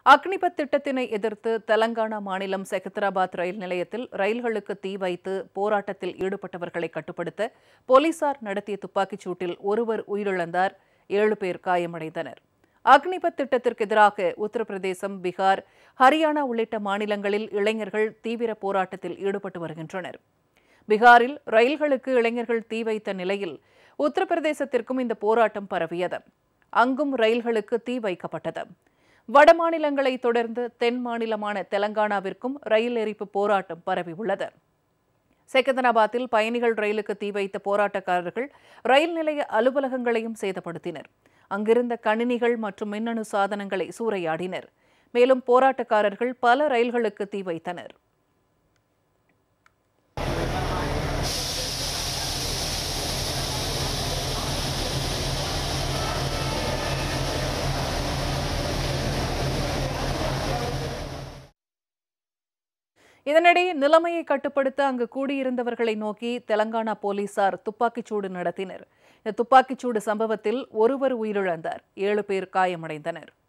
அக்னிபத் திட்டத்தினை எதிர்த்து தெலங்கானா மாநிலம் செகந்திராபாத் ரயில் நிலையத்தில் ரயில்களுக்கு தீ வைத்து போராட்டத்தில் ஈடுபட்டவர்களை கட்டுப்படுத்த போலீசார் நடத்திய துப்பாக்கிச் சூட்டில் ஒருவர் உயிரிழந்தார் ஏழு பேர் காயமடைந்தனர் அக்னிபத் திட்டத்திற்கு எதிராக உத்தரப்பிரதேசம் பீகார் ஹரியானா உள்ளிட்ட மாநிலங்களில் இளைஞர்கள் தீவிர போராட்டத்தில் ஈடுபட்டு வருகின்றனர் பீகாரில் ரயில்களுக்கு இளைஞர்கள் தீ வைத்த நிலையில் உத்தரப்பிரதேசத்திற்கும் இந்த போராட்டம் பரவியது அங்கும் ரயில்களுக்கு தீ வைக்கப்பட்டது வட மாநிலங்களை தொடர்ந்து தென் மாநிலமான தெலங்கானாவிற்கும் ரயில் எரிப்பு போராட்டம் பரவியுள்ளது செகந்தராபாத்தில் பயணிகள் ரயிலுக்கு தீ வைத்த போராட்டக்காரர்கள் ரயில் நிலைய அலுவலகங்களையும் சேதப்படுத்தினர் அங்கிருந்த கணினிகள் மற்றும் மின்னணு சாதனங்களை சூறையாடினர் மேலும் போராட்டக்காரர்கள் பல ரயில்களுக்கு தீ வைத்தனர் இதனிடையே நிலைமையை கட்டுப்படுத்த அங்கு கூடியிருந்தவர்களை நோக்கி தெலங்கானா போலீசார் துப்பாக்கிச்சூடு நடத்தினர் இந்த துப்பாக்கிச்சூடு சம்பவத்தில் ஒருவர் உயிரிழந்தார் ஏழு பேர் காயமடைந்தனர்